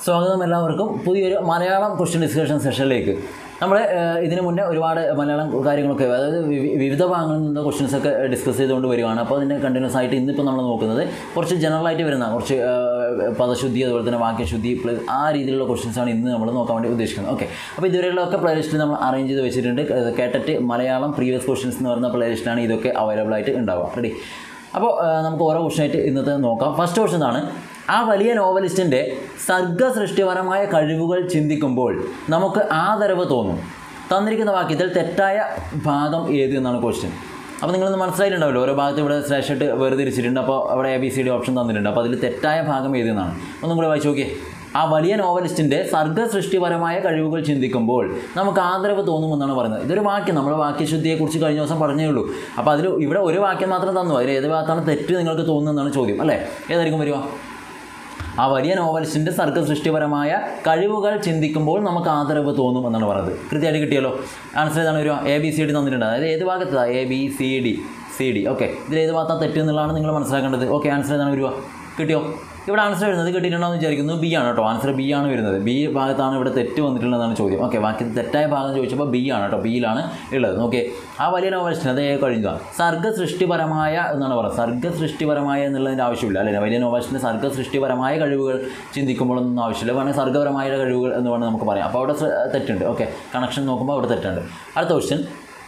സ്വാഗതം എല്ലാവർക്കും പുതിയൊരു മലയാളം ക്വസ്റ്റ്യൻ ഡിസ്കഷൻ സെഷനിലേക്ക് നമ്മൾ ഇതിനു മുന്നേ ഒരുപാട് മലയാളം കാര്യങ്ങളൊക്കെ അതായത് വിവി- വിവിധ ഭാഗങ്ങളിൽ നിന്ന് ക്വസ്റ്റ്യൻസ് ഒക്കെ ഡിസ്കസ് ചെയ്തുകൊണ്ട് വരികയാണ് അപ്പോൾ അതിൻ്റെ കണ്ടിന്യൂസ് ആയിട്ട് ഇന്നിപ്പോൾ നമ്മൾ നോക്കുന്നത് കുറച്ച് ജനറൽ ആയിട്ട് വരുന്ന കുറച്ച് ഏഹ്, പദശുദ്ധി അതുപോലെ തന്നെ വാക്യശുദ്ധി പ്ലസ് ആ രീതിയിലുള്ള ക്വസ്റ്റ്യൻസ് ആണ് ഇന്ന് നമ്മൾ നോക്കാൻ വേണ്ടി ഉദ്ദേശിക്കുന്നത് ഓക്കെ അപ്പോൾ ഇതുവരെയുള്ളതൊക്കെ പ്ലേലിസ്റ്റിൽ നമ്മൾ അറേഞ്ച് ചെയ്ത് വെച്ചിട്ടുണ്ട് ഏഹ്, കേട്ടിട്ട് മലയാളം പ്രീവിയസ് ക്വസ്റ്റ്യൻസ് എന്ന് പറയുന്ന പ്ലേലിസ്റ്റിലാണ് ഇതൊക്കെ അവൈലബിൾ ആയിട്ട് ഉണ്ടാവുക റെഡി അപ്പോൾ ഏഹ്, നമുക്ക് ഓരോ ക്വസ്റ്റൻ ആയിട്ട് ഇന്നത്തെ നോക്കാം ഫസ്റ്റ് ക്വസ്റ്റൻ ആണ് ആ വലിയ നോവലിസ്റ്റിൻ്റെ സർഗസൃഷ്ടിപരമായ കഴിവുകൾ ചിന്തിക്കുമ്പോൾ നമുക്ക് ആദരവ് തോന്നും തന്നിരിക്കുന്ന വാക്യത്തിൽ തെറ്റായ ഭാഗം ഏത് എന്നാണ് ക്വസ്റ്റ്യൻ അപ്പോൾ നിങ്ങളൊന്ന് മനസ്സിലായിട്ടുണ്ടാവില്ല ഓരോ ഭാഗത്ത് ഇവിടെ സ്ലാഷ് ഇട്ട് വേർതിരിച്ചിട്ടുണ്ട് അപ്പോൾ അവിടെ A B C D option തന്നിട്ടുണ്ട് അപ്പോൾ അതിൽ തെറ്റായ ഭാഗം ഏത് എന്നാണ് ഒന്നും കൂടെ വായിച്ചു നോക്കിയേ ആ വലിയ നോവലിസ്റ്റിൻ്റെ സർഗസൃഷ്ടിപരമായ കഴിവുകൾ ചിന്തിക്കുമ്പോൾ നമുക്ക് ആദരവ് തോന്നുമെന്നാണ് പറയുന്നത് ഇതൊരു വാക്യം നമ്മൾ വാക്യശുദ്ധിയെക്കുറിച്ച് കഴിഞ്ഞ ദിവസം പറഞ്ഞേ ഉള്ളൂ അപ്പോൾ അതിൽ ഇവിടെ ഒരു വാക്യം മാത്രം തന്നു അതിൽ ഏത് ഭാഗത്താണ് തെറ്റ് നിങ്ങൾക്ക് തോന്നുന്നതെന്നാണ് ചോദ്യം അല്ലേ ഏതായിരിക്കും വരിക ആ വലിയ നോവലിസ്റ്റിൻ്റെ സർഗസൃഷ്ടിപരമായ കഴിവുകൾ ചിന്തിക്കുമ്പോൾ നമുക്ക് ആദരവ് തോന്നും എന്നാണ് പറയുന്നത് കൃത്യമായിട്ട് കിട്ടിയല്ലോ ആൻസർ ഏതാണ് വരിക എ ബി സി ഡി തന്നിട്ടുണ്ട് അതായത് ഏത് ഭാഗത്താണ് A B C D C D okay ഇതിൽ ഏത് ഭാഗത്താണ് തെറ്റ് എന്നുള്ളതാണ് നിങ്ങൾ മനസ്സിലാക്കേണ്ടത് ഓക്കെ ആൻസർ ഏതാണ് വരിക കിട്ടിയോ ഇവിടെ ആൻസർ വരുന്നത് കിട്ടിയിട്ടുണ്ടോ എന്ന് വിചാരിക്കുന്നു ബി ആണ് കേട്ടോ ആൻസർ ബി ആണ് വരുന്നത് ബി ഭാഗത്താണ് ഇവിടെ തെറ്റ് വന്നിട്ടുള്ളതാണ് ചോദ്യം ഓക്കെ ബാക്കി തെറ്റായ ഭാഗം ചോദിച്ചപ്പോൾ ബി ആണ് കേട്ടോ ബിയിലാണ് ഉള്ളത് ഓക്കെ ആ വലിയ നോവലിസ്റ്റിന് അതേ കഴിഞ്ഞ സർഗസൃഷ്ടിപരമായ എന്നാണ് പറയുന്നത് സർഗസൃഷ്ടിപരമായ എന്നുള്ളതിൻ്റെ ആവശ്യമില്ല അല്ലേ വലിയ നോവലിസ്റ്റിൻ്റെ സർഗസൃഷ്ടിപരമായ കഴിവുകൾ ചിന്തിക്കുമ്പോഴൊന്നും ആവശ്യമില്ല വേണമെങ്കിൽ സർഗപരമായ കഴിവുകൾ എന്ന് വേണമെങ്കിൽ നമുക്ക് പറയാം അപ്പോൾ അവിടെ ശ്ര- തെറ്റുണ്ട് ഓക്കെ കണക്ഷൻ നോക്കുമ്പോൾ അവിടെ തെറ്റുണ്ട് അടുത്ത ക്വസ്റ്റ്യൻ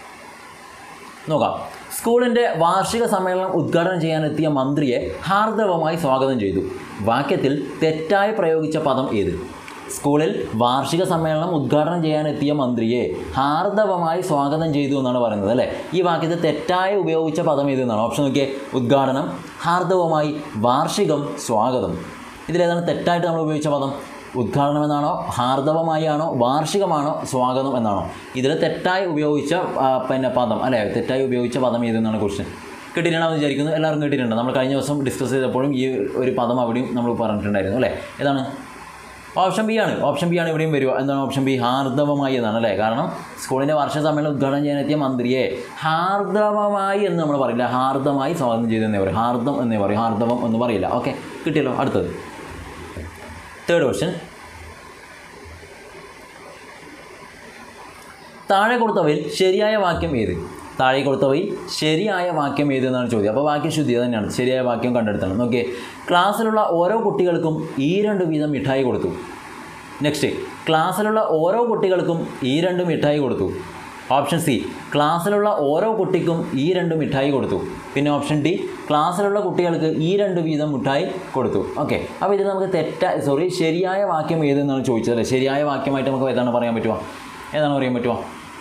നോക്കാം സ്കൂളിൻ്റെ വാർഷിക സമ്മേളനം ഉദ്ഘാടനം ചെയ്യാനെത്തിയ മന്ത്രിയെ ഹാർദവമായി സ്വാഗതം ചെയ്തു വാക്യത്തിൽ തെറ്റായി പ്രയോഗിച്ച പദം ഏത് സ്കൂളിൽ വാർഷിക സമ്മേളനം ഉദ്ഘാടനം ചെയ്യാനെത്തിയ മന്ത്രിയെ ഹാർദവമായി സ്വാഗതം ചെയ്തു എന്നാണ് പറയുന്നത് അല്ലേ ഈ വാക്യത്തിൽ തെറ്റായി ഉപയോഗിച്ച പദം ഏത് എന്നാണ് ഓപ്ഷൻ നോക്കിയേ ഉദ്ഘാടനം ഹാർദവമായി വാർഷികം സ്വാഗതം ഇതിലേതാണ് തെറ്റായിട്ട് നമ്മൾ ഉപയോഗിച്ച പദം ഉദ്ഘാടനം എന്നാണോ ഹാർദവമായി ആണോ വാർഷികമാണോ സ്വാഗതം എന്നാണോ ഇതിൽ തെറ്റായി ഉപയോഗിച്ച ആ, പിന്നെ പദം അല്ലേ തെറ്റായി ഉപയോഗിച്ച പദം ഏതെന്നാണ് ക്വസ്റ്റ്യൻ കിട്ടിയിട്ടുണ്ടാവും വിചാരിക്കുന്നു എല്ലാവരും കേട്ടിട്ടുണ്ട് നമ്മൾ കഴിഞ്ഞ ദിവസം ഡിസ്കസ് ചെയ്തപ്പോഴും ഈ ഒരു പദം അവിടെയും നമ്മൾ പറഞ്ഞിട്ടുണ്ടായിരുന്നു അല്ലേ ഏതാണ് ഓപ്ഷൻ ബി ആണ് ഓപ്ഷൻ ബി ആണ് ഇവിടെയും വരിക എന്താണ് ഓപ്ഷൻ ബി ഹാർദവമായി എന്നാണ് അല്ലേ കാരണം സ്കൂളിൻ്റെ വാർഷിക സമ്മേളനം ഉദ്ഘാടനം ചെയ്യാനെത്തിയ മന്ത്രിയെ ഹാർദവമായി എന്ന് നമ്മൾ പറയില്ല ഹാർദമായി സ്വാഗതം ചെയ്തെന്നേ പറയും ഹാർദം എന്നേ പറയും ഹാർദവം എന്ന് പറയില്ല ഓക്കെ കിട്ടിയല്ലോ അടുത്തത് തേർഡ് ക്വസ്റ്റ്യൻ താഴെ കൊടുത്തവയിൽ ശരിയായ വാക്യം ഏത് താഴെ കൊടുത്തവയിൽ ശരിയായ വാക്യം ഏത് എന്നാണ് ചോദ്യം അപ്പോൾ വാക്യം ശുദ്ധി അത് തന്നെയാണ് ശരിയായ വാക്യം കണ്ടെടുത്തണം നോക്കിയേ ക്ലാസ്സിലുള്ള ഓരോ കുട്ടികൾക്കും ഈ രണ്ട് വീതം മിഠായി കൊടുത്തു നെക്സ്റ്റ് ക്ലാസ്സിലുള്ള ഓരോ കുട്ടികൾക്കും ഈ രണ്ട് മിഠായി കൊടുത്തു ഓപ്ഷൻ സി ക്ലാസ്സിലുള്ള ഓരോ കുട്ടിക്കും ഈ രണ്ട് മിഠായി കൊടുത്തു പിന്നെ ഓപ്ഷൻ ഡി ക്ലാസ്സിലുള്ള കുട്ടികൾക്ക് ഈ രണ്ട് വീതം മിഠായി കൊടുത്തു ഓക്കെ അപ്പോൾ ഇതിൽ നമുക്ക് തെറ്റ സോറി ശരിയായ വാക്യം ഏതെന്നാണ് ചോദിച്ചത് അല്ലേ ശരിയായ വാക്യമായിട്ട് നമുക്ക് ഏതാണ് പറയാൻ പറ്റുമോ ഏതാണ് പറയാൻ പറ്റുമോ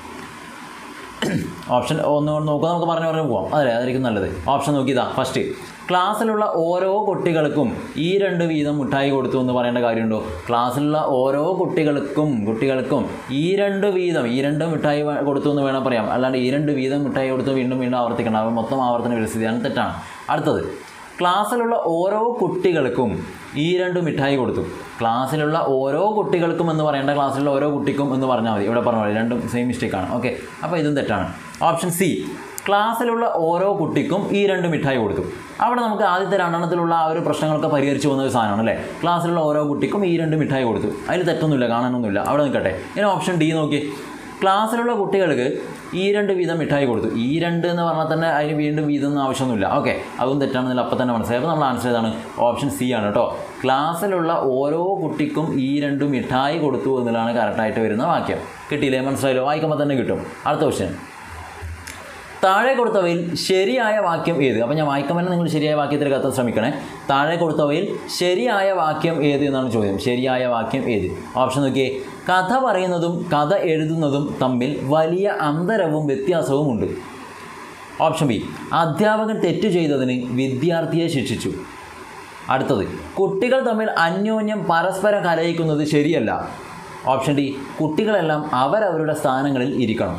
ഓപ്ഷൻ ഒന്ന് നോക്കുക നമുക്ക് പറഞ്ഞു പറഞ്ഞു പോവാം അതെ അതായിരിക്കും നല്ലത് ഓപ്ഷൻ നോക്കിയതാ ഫസ്റ്റ് ക്ലാസ്സിലുള്ള ഓരോ കുട്ടികൾക്കും ഈ രണ്ട് വീതം മിഠായി കൊടുത്തു എന്ന് പറയേണ്ട കാര്യമുണ്ടോ ക്ലാസ്സിലുള്ള ഓരോ കുട്ടികൾക്കും കുട്ടികൾക്കും ഈ രണ്ട് വീതം ഈ രണ്ട് മിഠായി വേ- കൊടുത്തു എന്ന് വേണം പറയാം അല്ലാണ്ട് ഈ രണ്ട് വീതം മിഠായി കൊടുത്തു വീണ്ടും വീണ്ടും ആവർത്തിക്കണം അത് മൊത്തം ആവർത്തന വിരസിതാണ് തെറ്റാണ് അടുത്തത് ക്ലാസ്സിലുള്ള ഓരോ കുട്ടികൾക്കും ഈ രണ്ട് മിഠായി കൊടുത്തു ക്ലാസ്സിലുള്ള ഓരോ കുട്ടികൾക്കും എന്ന് പറയേണ്ട ക്ലാസ്സിലുള്ള ഓരോ കുട്ടിക്കും എന്ന് പറഞ്ഞാൽ മതി ഇവിടെ പറഞ്ഞാൽ മതി രണ്ടും സെയിം മിസ്റ്റേക്കാണ് ഓക്കെ അപ്പോൾ ഇതും തെറ്റാണ് ഓപ്ഷൻ സി ക്ലാസ്സിലുള്ള ഓരോ കുട്ടിക്കും ഈ രണ്ട് മിഠായി കൊടുത്തു അവിടെ നമുക്ക് ആദ്യത്തെ രണ്ടെണ്ണത്തിലുള്ള ആ ഒരു പ്രശ്നങ്ങളൊക്കെ പരിഹരിച്ചു പോകുന്ന ഒരു സാധനമാണ് അല്ലേ ക്ലാസ്സിലുള്ള ഓരോ കുട്ടിക്കും ഈ രണ്ട് മിഠായി കൊടുത്തു അതിൽ തെറ്റൊന്നുമില്ല കാണാനൊന്നുമില്ല അവിടെ നിൽക്കട്ടെ ഇനി ഓപ്ഷൻ ഡി നോക്കി ക്ലാസ്സിലുള്ള കുട്ടികൾക്ക് ഈ രണ്ട് വീതം മിഠായി കൊടുത്തു ഈ രണ്ട് എന്ന് പറഞ്ഞാൽ തന്നെ അതിന് വീണ്ടും വീതം ഒന്നും ആവശ്യമൊന്നുമില്ല ഓക്കെ അതും തെറ്റാണെന്നില്ല അപ്പം തന്നെ മനസ്സിലായി അപ്പോൾ നമ്മൾ ആൻസർ ചെയ്താണ് ഓപ്ഷൻ സി ആണ് കേട്ടോ ക്ലാസ്സിലുള്ള ഓരോ കുട്ടിക്കും ഈ രണ്ട് മിഠായി കൊടുത്തു എന്നുള്ളതാണ് കറക്റ്റായിട്ട് വരുന്ന വാക്യം കിട്ടിയില്ലേ മനസ്സിലായല്ലോ വായിക്കുമ്പോൾ തന്നെ കിട്ടും അടുത്ത ക്വസ്റ്റ്യൻ താഴെ കൊടുത്തവയിൽ ശരിയായ വാക്യം ഏത് അപ്പോൾ ഞാൻ വായിക്കുമ്പോൾ നിങ്ങൾ ശരിയായ വാക്യത്തിൽ കത്താൻ ശ്രമിക്കണേ താഴെ കൊടുത്തവയിൽ ശരിയായ വാക്യം ഏത് എന്നാണ് ചോദ്യം ശരിയായ വാക്യം ഏത് ഓപ്ഷൻ നോക്കിയേ കഥ പറയുന്നതും കഥ എഴുതുന്നതും തമ്മിൽ വലിയ അന്തരവും വ്യത്യാസവും ഉണ്ട് ഓപ്ഷൻ ബി അധ്യാപകൻ തെറ്റ് ചെയ്തതിന് വിദ്യാർത്ഥിയെ ശിക്ഷിച്ചു അടുത്തത് കുട്ടികൾ തമ്മിൽ അന്യോന്യം പരസ്പരം കലയിക്കുന്നത് ശരിയല്ല ഓപ്ഷൻ ഡി കുട്ടികളെല്ലാം അവരവരുടെ സ്ഥാനങ്ങളിൽ ഇരിക്കണം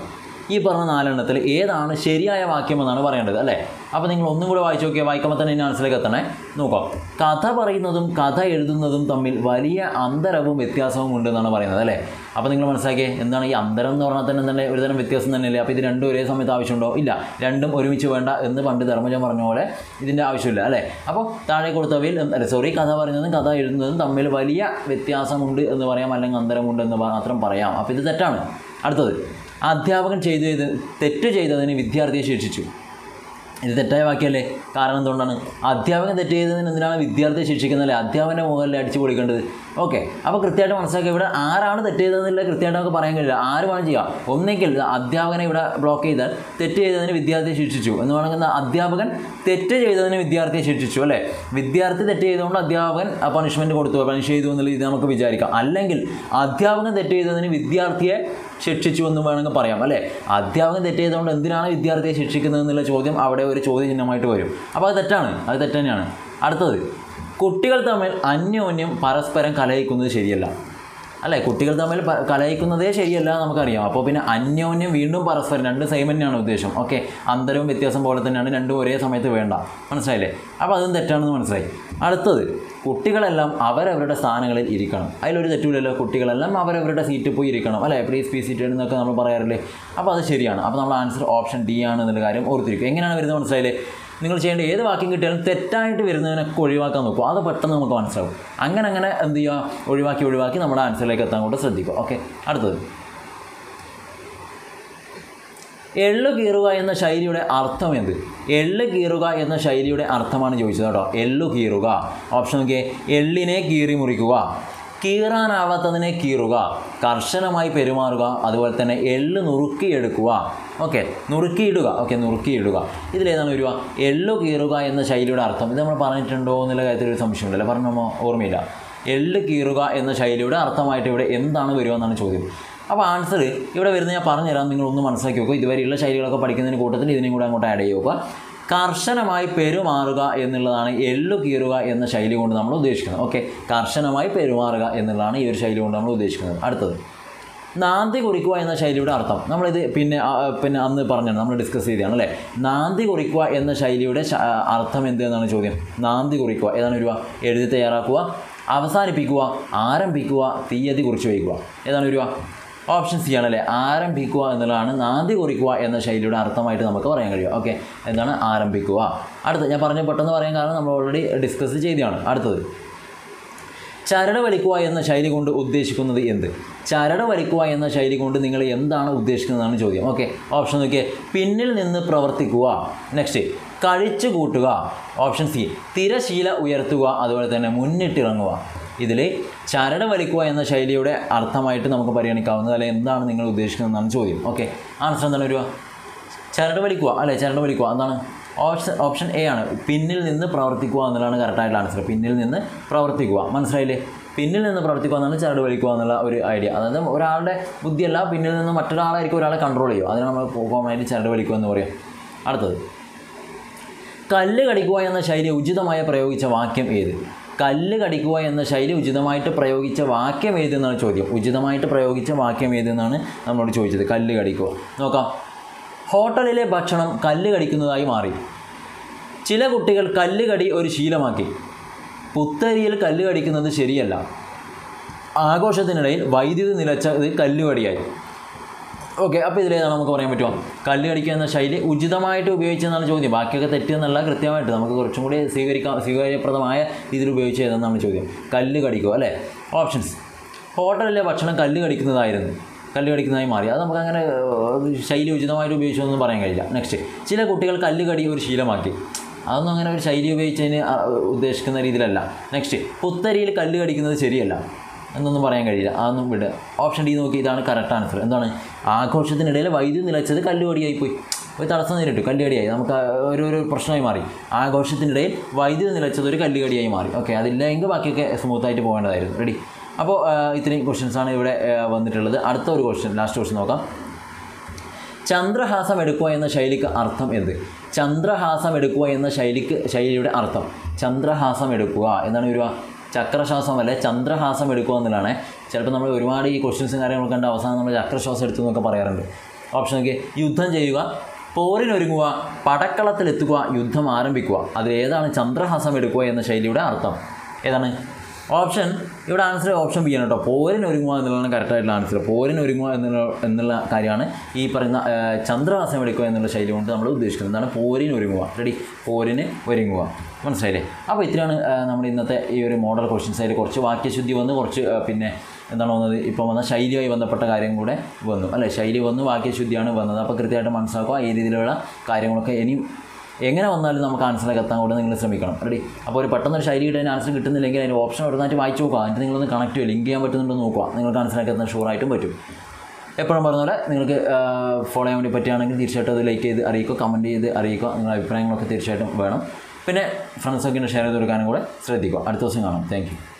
ഈ പറഞ്ഞ നാലെണ്ണത്തിൽ ഏതാണ് ശരിയായ വാക്യം എന്നാണ് പറയേണ്ടത് അല്ലേ അപ്പോൾ നിങ്ങൾ ഒന്നും കൂടെ വായിച്ചു നോക്കിയാൽ വായിക്കുമ്പോൾ തന്നെ ഇതിൻ്റെ ആൻസറിലേക്ക് എത്തണേ നോക്കാം കഥ പറയുന്നതും കഥ എഴുതുന്നതും തമ്മിൽ വലിയ അന്തരവും വ്യത്യാസവും ഉണ്ടെന്നാണ് പറയുന്നത് അല്ലേ അപ്പോൾ നിങ്ങൾ മനസ്സിലാക്കിയേ എന്താണ് ഈ അന്തരം എന്ന് പറഞ്ഞാൽ തന്നെ തന്നെ ഒരുതരം വ്യത്യാസം തന്നെയല്ലേ അപ്പോൾ ഇത് രണ്ടും ഒരേ സമയത്ത് ആവശ്യമുണ്ടോ ഇല്ല രണ്ടും ഒരുമിച്ച് വേണ്ട എന്ന് പണ്ട് ധർമ്മജൻ പറഞ്ഞ പോലെ ഇതിൻ്റെ ആവശ്യമില്ല അല്ലേ അപ്പോൾ താഴെ കൊടുത്തവയിൽ അല്ല സോറി കഥ പറയുന്നതും കഥ എഴുതുന്നതും തമ്മിൽ വലിയ വ്യത്യാസമുണ്ട് എന്ന് പറയാം അല്ലെങ്കിൽ അന്തരമുണ്ട് എന്ന് മാത്രം പറയാം അപ്പോൾ ഇത് തെറ്റാണ് അടുത്തത് അധ്യാപകൻ ചെയ്തു ചെയ്ത് തെറ്റ് ചെയ്തതിന് വിദ്യാർത്ഥിയെ ശിക്ഷിച്ചു ഇത് തെറ്റായ വാക്യമല്ലേ കാരണം എന്തുകൊണ്ടാണ് അധ്യാപകൻ തെറ്റ് ചെയ്തതിന് എന്തിനാണ് വിദ്യാർത്ഥിയെ ശിക്ഷിക്കുന്നതല്ലേ അധ്യാപകൻ്റെ മുകളിൽ അടിച്ചു പൊളിക്കേണ്ടത് ഓക്കെ അപ്പോൾ കൃത്യമായിട്ട് മനസ്സിലാക്കി ഇവിടെ ആരാണ് തെറ്റ് ചെയ്തതെന്നില്ല കൃത്യമായിട്ട് നമുക്ക് പറയാൻ കഴിയില്ല ആര് വേണം ചെയ്യാം ഒന്നെങ്കിൽ അധ്യാപകനെ ഇവിടെ ബ്ലോക്ക് ചെയ്താൽ തെറ്റ് ചെയ്തതിന് വിദ്യാർത്ഥിയെ ശിക്ഷിച്ചു എന്ന് വേണമെങ്കിൽ അധ്യാപകൻ തെറ്റ് ചെയ്തതിന് വിദ്യാർത്ഥിയെ ശിക്ഷിച്ചു അല്ലേ വിദ്യാർത്ഥി തെറ്റ് ചെയ്തുകൊണ്ട് അധ്യാപകൻ പണിഷ്മെൻറ്റ് കൊടുത്തു പണിഷ് ചെയ്തു എന്നുള്ള ഇത് നമുക്ക് വിചാരിക്കാം അല്ലെങ്കിൽ അധ്യാപകൻ തെറ്റ് ചെയ്തതിന് വിദ്യാർത്ഥിയെ ശിക്ഷിച്ചു എന്ന് വേണമെങ്കിൽ പറയാം അല്ലേ അധ്യാപകൻ തെറ്റ് ചെയ്തുകൊണ്ട് എന്തിനാണ് വിദ്യാർത്ഥിയെ ശിക്ഷിക്കുന്നത് എന്നുള്ള ചോദ്യം അവിടെ ഒരു ചോദ്യചിഹ്നമായിട്ട് വരും അപ്പോൾ അത് തെറ്റാണ് അത് തെറ്റ് തന്നെയാണ് അടുത്തത് കുട്ടികൾ തമ്മിൽ അന്യോന്യം പരസ്പരം കലഹിക്കുന്നത് ശരിയല്ല അല്ലേ കുട്ടികൾ തമ്മിൽ പ- കലഹിക്കുന്നതേ ശരിയല്ല എന്ന് നമുക്കറിയാം അപ്പോൾ പിന്നെ അന്യോന്യം വീണ്ടും പരസ്പരം രണ്ട് സെയിം തന്നെയാണ് ഉദ്ദേശം ഓക്കെ അന്തരവും വ്യത്യാസം പോലെ തന്നെയാണ് രണ്ടും ഒരേ സമയത്ത് വേണ്ട മനസ്സിലായില്ലേ അപ്പോൾ അതും തെറ്റാണെന്ന് മനസ്സിലായി അടുത്തത് കുട്ടികളെല്ലാം അവരവരുടെ സ്ഥാനങ്ങളിൽ ഇരിക്കണം അതിലൊരു തെറ്റുമില്ലല്ലോ കുട്ടികളെല്ലാം അവരവരുടെ സീറ്റിൽ പോയി ഇരിക്കണം അല്ലേ പ്ലീസ് പി സീറ്റ് എന്നൊക്കെ നമ്മൾ പറയാറില്ലേ അപ്പോൾ അത് ശരിയാണ് അപ്പോൾ നമ്മൾ ആൻസർ ഓപ്ഷൻ ഡി ആണ് എന്നുള്ള കാര്യം ഓർത്തിരിക്കും എങ്ങനെയാണ് വരുന്നത് മനസ്സിലായില്ലേ നിങ്ങൾ ചെയ്യേണ്ട ഏത് വാക്യം കിട്ടിയാലും തെറ്റായിട്ട് വരുന്നതിനൊക്കെ ഒഴിവാക്കാൻ നോക്കും അത് പെട്ടെന്ന് നമുക്ക് മനസ്സിലാവും അങ്ങനെ അങ്ങനെ എന്ത് ചെയ്യുക ഒഴിവാക്കി ഒഴിവാക്കി നമ്മുടെ ആൻസറിലേക്ക് എത്താൻ കൊണ്ട് ശ്രദ്ധിക്കുക ഓക്കെ അടുത്തത് എള്ളു കീറുക എന്ന ശൈലിയുടെ അർത്ഥം എന്ത് എള്ള് കീറുക എന്ന ശൈലിയുടെ അർത്ഥമാണ് ചോദിച്ചത് കേട്ടോ എള്ളു കീറുക ഓപ്ഷൻ നോക്കിയേ എള്ളിനെ കീറി മുറിക്കുക കീറാനാവാത്തതിനെ കീറുക കർശനമായി പെരുമാറുക അതുപോലെ തന്നെ എള്ള് നുറുക്കിയെടുക്കുക ഓക്കെ നുറുക്കിയിടുക ഓക്കെ നുറുക്കിയിടുക ഇതിലേതാണ് വരിക എള്ളു കീറുക എന്ന ശൈലിയുടെ അർത്ഥം ഇത് നമ്മൾ പറഞ്ഞിട്ടുണ്ടോ എന്നുള്ള കാര്യത്തിൽ ഒരു സംശയമുണ്ടല്ലോ പറഞ്ഞോ ഓർമ്മയില്ല എള്ള് കീറുക എന്ന ശൈലിയുടെ അർത്ഥമായിട്ട് ഇവിടെ എന്താണ് വരിക എന്നാണ് ചോദ്യം അപ്പോൾ ആൻസർ ഇവിടെ വരുന്നത് ഞാൻ പറഞ്ഞുതരാം നിങ്ങൾ ഒന്ന് മനസ്സിലാക്കി നോക്കുക ഇതുവരെയുള്ള ശൈലികളൊക്കെ പഠിക്കുന്നതിന് കൂട്ടത്തിൽ ഇതിനെയും കൂടെ അങ്ങോട്ട് ആഡ് ചെയ്യുക കർശനമായി പെരുമാറുക എന്നുള്ളതാണ് എള്ളു കീറുക എന്ന ശൈലി കൊണ്ട് നമ്മൾ ഉദ്ദേശിക്കുന്നത് ഓക്കെ കർശനമായി പെരുമാറുക എന്നുള്ളതാണ് ഈ ഒരു ശൈലി കൊണ്ട് നമ്മൾ ഉദ്ദേശിക്കുന്നത് അടുത്തത് നാന്തി കുറിക്കുക എന്ന ശൈലിയുടെ അർത്ഥം നമ്മളിത് പിന്നെ ആ, പിന്നെ അന്ന് പറഞ്ഞാണ് നമ്മൾ ഡിസ്കസ് ചെയ്തതാണ് അല്ലേ നാന്തി കുറിക്കുക എന്ന ശൈലിയുടെ ശ- അർത്ഥം എന്ത് എന്നാണ് ചോദ്യം നാന്തി കുറിക്കുക ഏതാണ് വരിക എഴുതി തയ്യാറാക്കുക അവസാനിപ്പിക്കുക ആരംഭിക്കുക തീയതി കുറിച്ച് വയ്ക്കുക ഏതാണ് വരിക ഓപ്ഷൻ സി ആണല്ലേ ആരംഭിക്കുക എന്നുള്ളതാണ് നാന്തി കുറിക്കുക എന്ന ശൈലിയുടെ അർത്ഥമായിട്ട് നമുക്ക് പറയാൻ കഴിയും ഓക്കെ എന്താണ് ആരംഭിക്കുക അടുത്ത് ഞാൻ പറഞ്ഞ പെട്ടെന്ന് പറയാൻ കാരണം നമ്മൾ ഓൾറെഡി ഡിസ്കസ് ചെയ്തതാണ് അടുത്തത് ചരട് വലിക്കുക എന്ന ശൈലി കൊണ്ട് ഉദ്ദേശിക്കുന്നത് എന്ത് ചരട് വലിക്കുക എന്ന ശൈലി കൊണ്ട് നിങ്ങൾ എന്താണ് ഉദ്ദേശിക്കുന്നതാണ് ചോദ്യം ഓക്കെ ഓപ്ഷൻ നോക്കിയേ പിന്നിൽ നിന്ന് പ്രവർത്തിക്കുക നെക്സ്റ്റ് കഴിച്ചു കൂട്ടുക ഓപ്ഷൻ സി തിരശീല ഉയർത്തുക അതുപോലെ തന്നെ മുന്നിട്ടിറങ്ങുക ഇതിൽ ചരട് വലിക്കുക എന്ന ശൈലിയുടെ അർത്ഥമായിട്ട് നമുക്ക് പരിഗണിക്കാവുന്നത് അല്ലെങ്കിൽ എന്താണ് നിങ്ങൾ ഉദ്ദേശിക്കുന്നതെന്നാണ് ചോദ്യം ഓക്കെ ആൻസർ എന്താണ് വരിക ചരട് വലിക്കുക അല്ലേ ചരട് വലിക്കുക എന്താണ് ഓപ്ഷൻ ഓപ്ഷൻ എ ആണ് പിന്നിൽ നിന്ന് പ്രവർത്തിക്കുക എന്നുള്ളതാണ് കറക്റ്റായിട്ടുള്ള ആൻസർ പിന്നിൽ നിന്ന് പ്രവർത്തിക്കുക മനസ്സിലായില്ലേ പിന്നിൽ നിന്ന് പ്രവർത്തിക്കുക എന്നാണ് ചരട് വലിക്കുക എന്നുള്ള ഒരു ഐഡിയ അതായത് ഒരാളുടെ ബുദ്ധിയല്ല പിന്നിൽ നിന്ന് മറ്റൊരാളായിരിക്കും ഒരാളെ കൺട്രോൾ ചെയ്യുക അതിന് നമ്മൾ കോമൺ ആയിട്ട് ചരട് വലിക്കുക എന്ന് പറയാം അടുത്തത് കല്ല് കടിക്കുക എന്ന ശൈലി ഉചിതമായി പ്രയോഗിച്ച വാക്യം ഏത് കല്ല് കടിക്കുക എന്ന ശൈലി ഉചിതമായിട്ട് പ്രയോഗിച്ച വാക്യം ഏതെന്നാണ് ചോദ്യം ഉചിതമായിട്ട് പ്രയോഗിച്ച വാക്യം ഏതെന്നാണ് നമ്മളോട് ചോദിച്ചത് കല്ല് കടിക്കുക നോക്കാം ഹോട്ടലിലെ ഭക്ഷണം കല്ല് കടിക്കുന്നതായി മാറി ചില കുട്ടികൾ കല്ല് കടി ഒരു ശീലമാക്കി പുത്തരിയിൽ കല്ല് കടിക്കുന്നത് ശരിയല്ല ആഘോഷത്തിനിടയിൽ വൈദ്യുതി നിലച്ചത് കല്ലുകടിയായി ഓക്കെ അപ്പോൾ ഇതിലേതാണ് നമുക്ക് പറയാൻ പറ്റുമോ കല്ല് കടിക്കുക എന്ന ശൈലി ഉചിതമായിട്ട് ഉപയോഗിച്ചെന്നാണ് ചോദ്യം ബാക്കിയൊക്കെ തെറ്റെന്നല്ല കൃത്യമായിട്ട് നമുക്ക് കുറച്ചും കൂടി സ്വീകരിക്കാം സ്വീകാര്യപ്രദമായ രീതിയിൽ ഉപയോഗിച്ച് ഏതെന്നാണ് ചോദ്യം കല്ല് കടിക്കുക അല്ലേ ഓപ്ഷൻസ് ഹോട്ടലിലെ ഭക്ഷണം കല്ല് കടിക്കുന്നതായിരുന്നു കല്ല് കടിക്കുന്നതായി മാറി അത് നമുക്ക് അങ്ങനെ ഏഹ്, ശൈലി ഉചിതമായിട്ട് ഉപയോഗിച്ചൊന്നും പറയാൻ കഴിയില്ല നെക്സ്റ്റ് ചില കുട്ടികൾ കല്ല് കടി ഒരു ശീലമാക്കി അതൊന്നും അങ്ങനെ ഒരു ശൈലി ഉപയോഗിച്ചതിന് ആ, ഉദ്ദേശിക്കുന്ന രീതിയിലല്ല നെക്സ്റ്റ് പുത്തരിയിൽ കല്ല് കടിക്കുന്നത് ശരിയല്ല എന്നൊന്നും പറയാൻ കഴിയില്ല അതൊന്നും വിടുക ഓപ്ഷൻ ഡി നോക്കി ഇതാണ് കറക്റ്റ് ആൻസർ എന്താണ് ആഘോഷത്തിനിടയിൽ വൈദ്യുതി നിലച്ചത് കല്ലുകടിയായി പോയി ഒരു തടസ്സം നേരിട്ടു കല്ലുകടിയായി നമുക്ക് ആ ഒരു ഒരു പ്രശ്നമായി മാറി ആഘോഷത്തിനിടയിൽ വൈദ്യുതി നിലച്ചത് ഒരു കല്ലുകടിയായി മാറി ഓക്കെ അതില്ല എങ്കിൽ ബാക്കിയൊക്കെ സ്മൂത്തായിട്ട് പോകേണ്ടതായിരുന്നു റെഡി അപ്പോൾ ആ, ഇത്രയും ക്വസ്റ്റ്യൻസാണ് ഇവിടെ ആ, വന്നിട്ടുള്ളത് അടുത്ത ഒരു ക്വസ്റ്റ്യൻ ലാസ്റ്റ് ക്വസ്റ്റ്യൻ നോക്കാം ചന്ദ്രഹാസം എടുക്കുക എന്ന ശൈലിക്ക് അർത്ഥം എന്ത് ചന്ദ്രഹാസം എടുക്കുക എന്ന ശൈലിക്ക് ശൈലിയുടെ അർത്ഥം ചന്ദ്രഹാസം എടുക്കുക എന്താണ് ഒരു ചക്രശ്വാസം അല്ലെ ചന്ദ്രഹാസം എടുക്കുക എന്നുള്ളതാണ് ചിലപ്പോൾ നമ്മൾ ഒരുപാട് ഈ ക്വസ്റ്റ്യൻസും കാര്യങ്ങളൊക്കെ കണ്ട് അവസാനം നമ്മൾ ചക്രശ്വാസം എടുത്തു എന്നൊക്കെ പറയാറുണ്ട് ഓപ്ഷൻ നോക്കി യുദ്ധം ചെയ്യുക പോരിനൊരുങ്ങുക പടക്കളത്തിലെത്തുക യുദ്ധം ആരംഭിക്കുക അതിലേതാണ് ചന്ദ്രഹാസം എടുക്കുക എന്ന ശൈലിയുടെ അർത്ഥം ഏതാണ് ഓപ്ഷൻ ഇവിടെ ആൻസർ ഓപ്ഷൻ ബി ആണ് കേട്ടോ പോരിനൊരുങ്ങുക എന്നുള്ളതാണ് കറക്റ്റായിട്ടുള്ള ആൻസർ പോരിനൊരുങ്ങുക എന്നുള്ള എന്നുള്ള കാര്യമാണ് ഈ പറയുന്ന ആ, ചന്ദ്രഹാസം എടുക്കുക എന്നുള്ള ശൈലി കൊണ്ട് നമ്മൾ ഉദ്ദേശിക്കുന്നത് എന്താണ് പോരിനൊരുങ്ങുക റെഡി പോരിന് ഒരുങ്ങുക മനസ്സിലായില്ലേ അപ്പോൾ ഇത്രയാണ് ആ, നമ്മുടെ ഇന്നത്തെ ഈ ഒരു മോഡൽ ക്വസ്റ്റ്യൻസ് അതിൽ കുറച്ച് വാക്യശുദ്ധി വന്ന് കുറച്ച് ആ, പിന്നെ എന്താണ് വന്നത് ഇപ്പോൾ വന്ന ശൈലിയുമായി ബന്ധപ്പെട്ട കാര്യം കൂടെ വന്നു അല്ലേ ശൈലി വന്നു വാക്യശുദ്ധിയാണ് വന്നത് അപ്പോൾ കൃത്യമായിട്ട് മനസ്സിലാക്കുക ഈ രീതിയിലുള്ള കാര്യങ്ങളൊക്കെ ഇനിയും എങ്ങനെ വന്നാലും നമുക്ക് ആൻസറിലേക്ക് എത്താൻ കൂടെ നിങ്ങൾ ശ്രമിക്കണം റെഡി അപ്പോൾ ഒരു പെട്ടെന്ന് ഒരു ശൈലിയുടെ അതിന് ആൻസർ കിട്ടുന്നില്ലെങ്കിൽ അതിൻ്റെ ഓപ്ഷൻ എടുത്തായിട്ട് വായിച്ചു നോക്കുക എന്നിട്ട് നിങ്ങളൊന്ന് കണക്ട് ചെയ്യുക ലിങ്ക് ചെയ്യാൻ പറ്റുന്നുണ്ടോ എന്ന് നോക്കുക നിങ്ങൾക്ക് ആൻസറിലേക്ക് എത്താൻ ഷുവറായിട്ടും പറ്റും എപ്പോഴും പറഞ്ഞ പോലെ നിങ്ങൾക്ക് ഫോളോ ചെയ്യാൻ വേണ്ടി പറ്റുകയാണെങ്കിൽ തീർച്ചയായിട്ടും അത് ലൈക്ക് ചെയ്ത് അറിയിക്കുക കമൻറ്റ് ചെയ്ത് അറിയിക്കുക നിങ്ങളുടെ അഭിപ്രായങ്ങളൊക്കെ തീർച്ചയായിട്ടും വേണം പിന്നെ ഫ്രണ്ട്സൊക്കെ ഷെയർ ചെയ്ത് കൊടുക്കാനും കൂടെ ശ്രദ്ധിക്കുക അടുത്ത ദിവസം കാണാം താങ്ക്